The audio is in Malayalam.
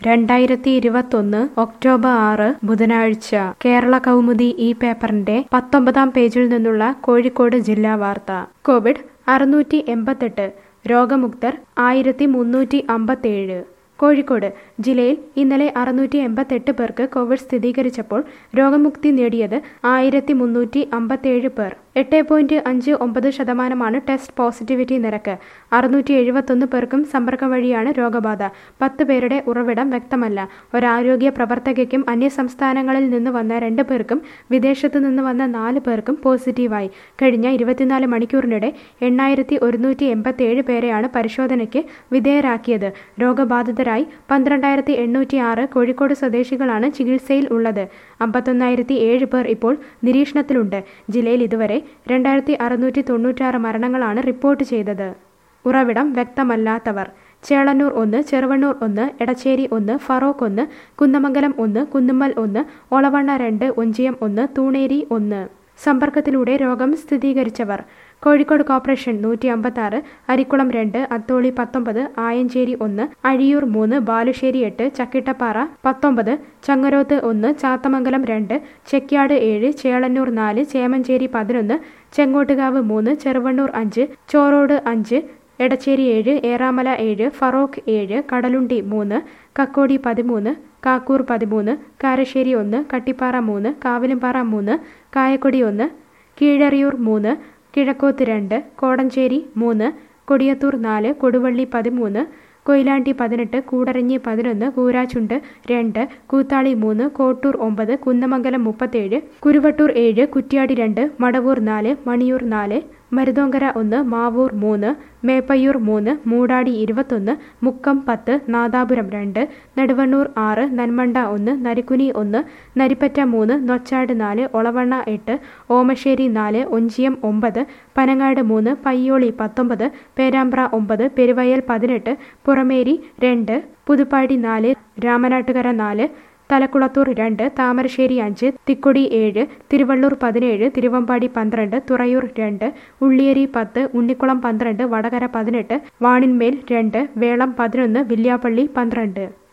രണ്ടായിരത്തി ഇരുപത്തൊന്ന് ഒക്ടോബർ ആറ് ബുധനാഴ്ച കേരള കൗമുദി ഈ പേപ്പറിന്റെ പത്തൊമ്പതാം പേജിൽ നിന്നുള്ള കോഴിക്കോട് ജില്ലാ വാർത്ത കോവിഡ് അറുന്നൂറ്റി എൺപത്തെട്ട് രോഗമുക്തർ ആയിരത്തി മുന്നൂറ്റി അമ്പത്തേഴ് കോഴിക്കോട് ജില്ലയിൽ ഇന്നലെ അറുന്നൂറ്റി എൺപത്തെട്ട് പേർക്ക് കോവിഡ് സ്ഥിരീകരിച്ചപ്പോൾ രോഗമുക്തി നേടിയത് ആയിരത്തി മുന്നൂറ്റി അമ്പത്തേഴ് പേർ എട്ട് പോയിന്റ് അഞ്ച് ഒമ്പത് ശതമാനമാണ് ടെസ്റ്റ് പോസിറ്റിവിറ്റി നിരക്ക് അറുന്നൂറ്റി എഴുപത്തൊന്ന് പേർക്കും സമ്പർക്കം വഴിയാണ് രോഗബാധ പത്ത് പേരുടെ ഉറവിടം വ്യക്തമല്ല ഒരാരോഗ്യ പ്രവർത്തകയ്ക്കും അന്യസംസ്ഥാനങ്ങളിൽ നിന്ന് വന്ന രണ്ട് പേർക്കും വിദേശത്ത് നിന്ന് വന്ന നാല് പേർക്കും പോസിറ്റീവായി കഴിഞ്ഞ ഇരുപത്തിനാല് മണിക്കൂറിനിടെ എണ്ണായിരത്തി ഒരുന്നൂറ്റി എൺപത്തിയേഴ് പേരെയാണ് പരിശോധനയ്ക്ക് വിധേയരാക്കിയത് രോഗബാധിതരായി പന്ത്രണ്ടായിരത്തി എണ്ണൂറ്റി ആറ് കോഴിക്കോട് സ്വദേശികളാണ് ചികിത്സയിൽ ഉള്ളത് അമ്പത്തൊന്നായിരത്തി ഏഴ് പേർ ഇപ്പോൾ നിരീക്ഷണത്തിലുണ്ട് ജില്ലയിൽ ഇതുവരെ രണ്ടായിരത്തി അറുന്നൂറ്റി തൊണ്ണൂറ്റാറ് മരണങ്ങളാണ് റിപ്പോർട്ട് ചെയ്തത് ഉറവിടം വ്യക്തമല്ലാത്തവർ ചേളന്നൂർ ഒന്ന് ചെറുവണ്ണൂർ ഒന്ന് എടച്ചേരി ഒന്ന് ഫറോക്ക് ഒന്ന് കുന്നമംഗലം ഒന്ന് കുന്നുമ്മൽ ഒന്ന് ഒളവണ്ണ രണ്ട് ഒഞ്ചിയം ഒന്ന് തൂണേരി ഒന്ന് സമ്പർക്കത്തിലൂടെ രോഗം സ്ഥിരീകരിച്ചവർ കോഴിക്കോട് കോർപ്പറേഷൻ നൂറ്റി അമ്പത്തി അരിക്കുളം രണ്ട് അത്തോളി പത്തൊമ്പത് ആയഞ്ചേരി ഒന്ന് അഴിയൂർ മൂന്ന് ബാലുശ്ശേരി എട്ട് ചക്കിട്ടപ്പാറ പത്തൊമ്പത് ചങ്ങരോത്ത് ഒന്ന് ചാത്തമംഗലം രണ്ട് ചെക്യാട് ഏഴ് ചേളന്നൂർ നാല് ചേമഞ്ചേരി പതിനൊന്ന് ചെങ്ങോട്ടുകാവ് മൂന്ന് ചെറുവണ്ണൂർ അഞ്ച് ചോറോട് അഞ്ച് എടച്ചേരി ഏഴ് ഏറാമല ഏഴ് ഫറോക്ക് ഏഴ് കടലുണ്ടി മൂന്ന് കക്കോടി പതിമൂന്ന് കാക്കൂർ പതിമൂന്ന് കാരശ്ശേരി ഒന്ന് കട്ടിപ്പാറ മൂന്ന് കാവിലുംപാറ മൂന്ന് കായക്കൊടി ഒന്ന് കീഴറിയൂർ മൂന്ന് കിഴക്കോത്ത് രണ്ട് കോടഞ്ചേരി മൂന്ന് കൊടിയത്തൂർ നാല് കൊടുവള്ളി പതിമൂന്ന് കൊയിലാണ്ടി പതിനെട്ട് കൂടരഞ്ഞി പതിനൊന്ന് കൂരാച്ചുണ്ട് രണ്ട് കൂത്താളി മൂന്ന് കോട്ടൂർ ഒമ്പത് കുന്നമംഗലം മുപ്പത്തേഴ് കുരുവട്ടൂർ ഏഴ് കുറ്റ്യാടി രണ്ട് മടവൂർ നാല് മണിയൂർ നാല് മരുതോങ്കര ഒന്ന് മാവൂർ മൂന്ന് മേപ്പയ്യൂർ മൂന്ന് മൂടാടി ഇരുപത്തൊന്ന് മുക്കം പത്ത് നാദാപുരം രണ്ട് നെടുവണ്ണൂർ ആറ് നന്മണ്ട ഒന്ന് നരിക്കുനി ഒന്ന് നരിപ്പറ്റ മൂന്ന് നൊച്ചാട് നാല് ഒളവണ്ണ എട്ട് ഓമശ്ശേരി നാല് ഒഞ്ചിയം ഒമ്പത് പനങ്ങാട് മൂന്ന് പയ്യോളി പത്തൊമ്പത് പേരാമ്പ്ര ഒമ്പത് പെരുവയൽ പതിനെട്ട് പുറമേരി രണ്ട് പുതുപ്പാടി നാല് രാമനാട്ടുകര നാല് തലക്കുളത്തൂർ രണ്ട് താമരശ്ശേരി അഞ്ച് തിക്കൊടി ഏഴ് തിരുവള്ളൂർ പതിനേഴ് തിരുവമ്പാടി പന്ത്രണ്ട് തുറയൂർ രണ്ട് ഉള്ളിയേരി പത്ത് ഉണ്ണിക്കുളം പന്ത്രണ്ട് വടകര പതിനെട്ട് വാണിന്മേൽ രണ്ട് വേളം പതിനൊന്ന് വില്യാപ്പള്ളി പന്ത്രണ്ട്